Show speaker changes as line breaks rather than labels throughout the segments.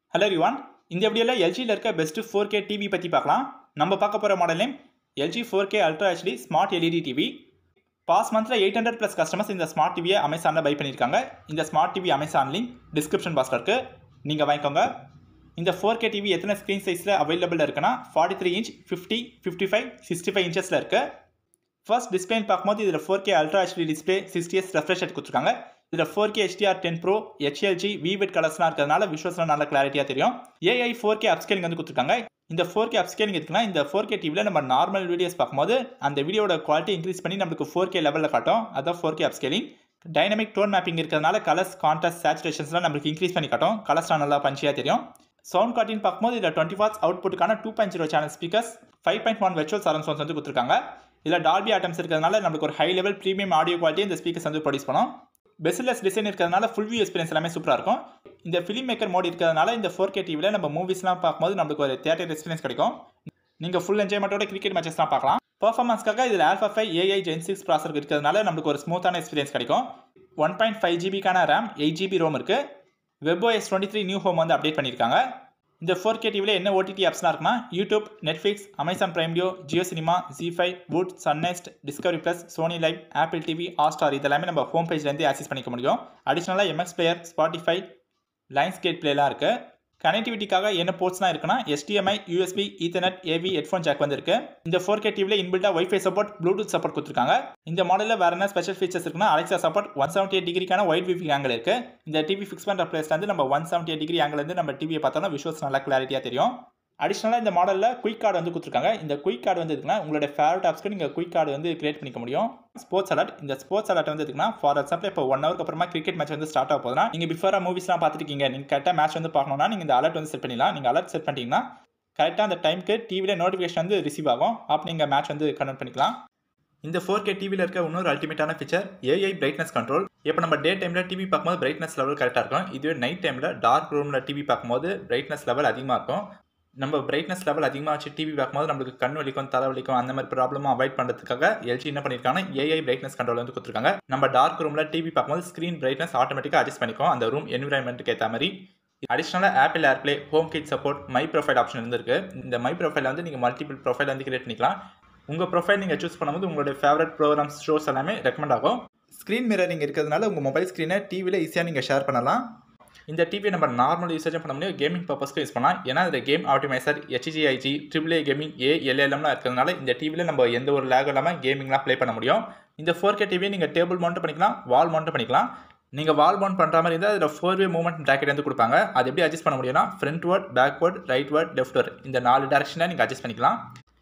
hello ரிவான் இந்த வீடியோவில் எல்ஜியில் இருக்க பெஸ்ட்டு ஃபோர் கே டிவி பற்றி பார்க்கலாம் நம்ம பார்க்க போகிற model name LG four K ultra HD smart LED TV past மந்தில் எயிட் ஹண்ட்ரட் ப்ளஸ் கஸ்டமர்ஸ் இந்த ஸ்மார்ட் டிவியை அமேசானில் பை பண்ணியிருக்காங்க இந்த smart TV Amazon link description பாக்ஸில் இருக்குது நீங்கள் வாங்கிக்கோங்க இந்த ஃபோர் கே டிவி எத்தனை ஸ்க்ரீன் சைஸில் அவைலபிள் இருக்குன்னா forty three inch fifty fifty five sixty five இன்ச்சஸில் இருக்குது ஃபர்ஸ்ட் டிஸ்பிளேன்னு பார்க்கும்போது இதில் four K ultra HD display sixty S refresh எடுத்து கொடுத்துருக்காங்க இதில் four K HDR ten pro HLG vivid கலர்ஸ்லாம் இருக்கிறதுனால விஷுவல்ஸ்லாம் நல்ல கிளாரிட்டியாக தெரியும் ஏஐ ஃபோர் கே அப்ஸ்கேலிங் வந்து கொடுத்துருக்காங்க இந்த ஃபோர் கே அப்ஸ்கேலிங் இருக்குன்னா இந்த ஃபோர் கே டிவியில் நம்ம நார்மல் வீடியோஸ் பார்க்கும்போது அந்த வீடியோட குவாலிட்டி இன்க்ரீஸ் பண்ணி நம்மளுக்கு ஃபோர் கே லெவலில் காட்டும் அதான் four K upscaling dynamic tone mapping இருக்கிறதுனால கலர்ஸ் கான்ட்ராஸ்ட் சேச்சுரேஷன்ஸ்லாம் நம்மளுக்கு இன்க்ரீஸ் பண்ணி காட்டும் கலர்ஸ்லாம் நல்லா பஞ்சியாக தெரியும் சவுண்ட் காட்டின்னு பார்க்கும்போது இதில் டுவெண்ட்டி வாட்ஸ் அவுட்புட்டுக்கான two point zero channel speakers five point one virtual surround sounds வந்து கொடுத்துருக்காங்க இதில் டால்பி ஆட்டம்ஸ் இருக்கிறதுனால நம்மளுக்கு ஒரு high level premium audio quality இந்த ஸ்பீக்கர்ஸ் வந்து ப்ரொடியூஸ் பண்ணும் பெஸ்ட்லெஸ் டிசைன் இருக்கிறதுனால ஃபுல் வியூ எக்ஸ்பீரியன்ஸ் எல்லாமே சூப்பராக இருக்கும் இந்த ஃபிலிம் மேக்கர் மோட் இருக்கிறதுனால இந்த ஃபோர் கே டிவியில் நம்ம மூவிஸ்லாம் பார்க்கும்போது நம்மளுக்கு ஒரு தேட்டர் எக்ஸ்பீரியன்ஸ் கிடைக்கும் நீங்கள் ஃபுல் என்ஜாய்மெண்ட்டோட கிரிக்கெட் மேட்சஸ்லாம் பார்க்கலாம் பர்ஃபார்மன்ஸ்க்காக இதில் alpha five AI gen six processor இருக்கிறதுனால நம்மளுக்கு ஒரு ஸ்மூத்தான எக்ஸ்பீரியன்ஸ் கிடைக்கும் ஒன் பாயிண்ட் ஃபைவ் ஜிபிக்கான ரேம் எயிட் ஜிபி ரோம் இருக்குது webOS twenty three new home வந்து அப்டேட் பண்ணியிருக்காங்க இந்த ஃபோர் கே டிவியில் என்ன ஓடிடி ஆப்ஸ்லாம் இருக்குன்னா YouTube Netflix Amazon Prime Video Jio Cinema Zee five Voot Sun NXT Discovery plus Sony LIV Apple TV Hotstar இதெல்லாமே நம்ம ஹோம் பேஜ்லேருந்து ஆக்சஸ் பண்ணிக்க முடியும் அடிஷ்னலாக MX Player Spotify lines Lionsgate பிளேலாம் இருக்குது கனெக்டிவிட்டிக்காக என்ன போர்ட்ஸ்லாம் இருக்குன்னா HDMI USB Ethernet AV headphone jack வந்துருக்கு இந்த ஃபோர் கே டிவியில் இன்பில்டா ஒய்ஃபை சப்போர்ட் ப்ளூடூத் சப்போர்ட் கொடுத்துருக்காங்க இந்த மாடலில் வேறு என்ன ஸ்பெஷல் ஃபீச்சர்ஸ் இருக்குன்னா Alexa support one seventy eight டிகிரிக்கான ஒயிட் விவி ஆங்கிள் இருக்கு இந்த டிவி ஃபிக்ஸ் பண்ணுற பிளேஸ்லேருந்து நம்ம ஒன் செவன்டி எயிட் டிகிரி ஆங்கிலேருந்து நம்ம டிவியை பார்த்தோம்னா விஷுவல்ஸ் நல்லா கிளாரிட்டியாக தெரியும் அடிஷ்னலாக இந்த மாடலில் குயிக் கார்டு வந்து கொடுத்துருக்காங்க இந்த குயிக் கார்டு வந்து இருக்குன்னா உங்களோட ஃபேவரட் ஆப்ஸ்க்கு நீங்கள் குயிக் கார்டு வந்து கிரியேட் பண்ணிக்க முடியும் ஸ்போர்ட்ஸ் அலர்ட் இந்த ஸ்போர்ட்ஸ் அலர்ட் வந்து இருக்குன்னா ஃபார் எக்ஸாம்பிள் இப்போ ஒன் ஹவருக்கு அப்புறமா கிரிக்கெட் மேட்ச் வந்து ஸ்டார்ட் ஆக போதுனா நீங்கள் பிஃபோராக மூவிஸ்லாம் பார்த்துருக்கீங்க நீங்கள் கரெக்டாக மேட்ச் வந்து பார்க்கணும்னா நீங்கள் இந்த அலர்ட் வந்து செட் பண்ணிடலாம் நீங்கள் அலர்ட் செட் பண்ணிட்டீங்கன்னா கரெக்டாக அந்த டைமுக்கு டிவியில் நோட்டிஃபிகேஷன் வந்து ரிசீவ் ஆகும் அப்போ நீங்கள் மேட்ச் வந்து கன்வெர்ட் பண்ணிக்கலாம் இந்த ஃபோர் கே டிவியில் இருக்க இன்னொரு அல்டிமேட்டான ஃபீச்சர் ஏஐ பிரைட்னஸ் கண்ட்ரோல் இப்போ நம்ம டே டைமில் டிவி பார்க்கும்போது பிரைட்னஸ் லெவல் கரெக்டாக இருக்கும் இதுவே நைட் டைமில் டார்க் ரூமில் டிவி பார்க்கும்போது பிரைட்னஸ் லெவல் அதிகமாக இருக்கும் நம்ம பிரைட்னஸ் லெவல் அதிகமாக வச்சு டிவி பார்க்கும்போது நம்மளுக்கு கண் வலிக்கும் தலை வலிக்கும் அந்த மாதிரி ப்ராப்ளமும் அவாய்ட் பண்ணுறதுக்காக எல்ஜி என்ன பண்ணியிருக்காங்கன்னா ஏஐ பிரைட்னஸ் கண்ட்ரோல் வந்து கொடுத்துருக்காங்க நம்ம டார்க் ரூமில் டிவி பார்க்கும்போது ஸ்க்ரீன் பிரைட்னஸ் ஆட்டோமேட்டிக்காக அட்ஜஸ்ட் பண்ணிக்கும் அந்த ரூம் என்விரான்மெண்ட்டுக்கு ஏற்ற மாதிரி அடிஷ்னலாக Apple AirPlay home kit support my profile option இருந்திருக்கு இந்த மை ப்ரொஃபைல் வந்து நீங்கள் மல்டிபிள் ப்ரொஃபைல் வந்து கிரியேட் பண்ணிக்கலாம் உங்கள் ப்ரொஃபைல் நீங்கள் சூஸ் பண்ணும்போது உங்களுடைய ஃபேவரட் ப்ரோக்ராம்ஸ் ஷோஸ் எல்லாமே ரெக்கமெண்ட் ஆகும் ஸ்க்ரீன் மிரரிங் இருக்கிறதுனால உங்கள் மொபைல் ஸ்க்ரீனை டிவியில் ஈஸியாக நீங்கள் ஷேர் பண்ணலாம் இந்த டிவியை நம்ம நார்மல் யூசேஜும் பண்ண முடியும் கேமிங் பர்பஸ்க்கு யூஸ் பண்ணலாம் ஏன்னா இந்த game optimizer HGIG triple A gaming A எல்எல்எம்லாம் இருக்கிறதுனால இந்த டிவியில் நம்ம எந்த ஒரு லேக் இல்லாமல் கேமிங்லாம் ப்ளே பண்ண முடியும் இந்த ஃபோர் கே டிவியை நீங்கள் டேபிள் மவுண்ட் பண்ணிக்கலாம் வால் மவுண்ட் பண்ணிக்கலாம் நீங்கள் வால் மவுண்ட் பண்ணுற மாதிரி இருந்தால் அதில் ஃபோர் வே மூவ்மெண்ட் ப்ராக்கெட் வந்து கொடுப்பாங்க அது எப்படி அட்ஜஸ்ட் பண்ண முடியும்னா frontward backward rightward leftward இந்த நாலு டேரக்ஷனில் நீங்கள் அட்ஜஸ்ட் பண்ணிக்கலாம்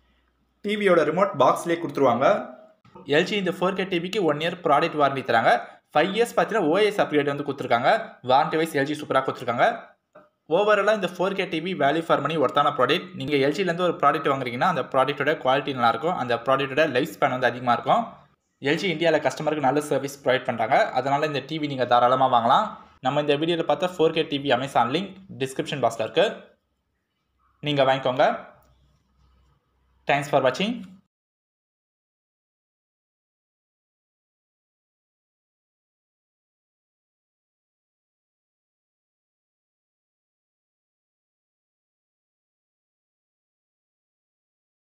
டிவியோட ரிமோட் பாக்ஸ்லேயே கொடுத்துருவாங்க எல்ஜி இந்த ஃபோர் கே டிவிக்கு ஒன் இயர் ப்ராடக்ட் வாரண்டி தராங்க ஃபைவ் இயர்ஸ் பார்த்தீங்கன்னா ஓஎஸ் அப்கிரேட் வந்து கொடுத்துருக்காங்க வாரண்டி வைஸ் எல்ஜி சூப்பராக கொடுத்துருக்காங்க ஓவராலாக இந்த four K TV value for money ஒர்த்தான ப்ராடக்ட் நீங்கள் எல்ஜிலேருந்து ஒரு ப்ராடக்ட் வாங்குறீங்கன்னா அந்த ப்ராடக்ட்டோட குவாலிட்டி நல்லாயிருக்கும் அந்த ப்ராடக்ட்டோட லைஃப் ஸ்பேன் வந்து அதிகமாக இருக்கும் எல்ஜி இந்தியாவில் கஸ்டமருக்கு நல்ல சர்வீஸ் ப்ரொவைட் பண்ணுறாங்க அதனால் இந்த டிவி நீங்கள் தாராளமாக வாங்கலாம் நம்ம இந்த வீடியோவில் பார்த்தா four K TV Amazon link description பாக்ஸில் இருக்குது நீங்கள் வாங்கிக்கோங்க தேங்க்ஸ் ஃபார் வாட்சிங்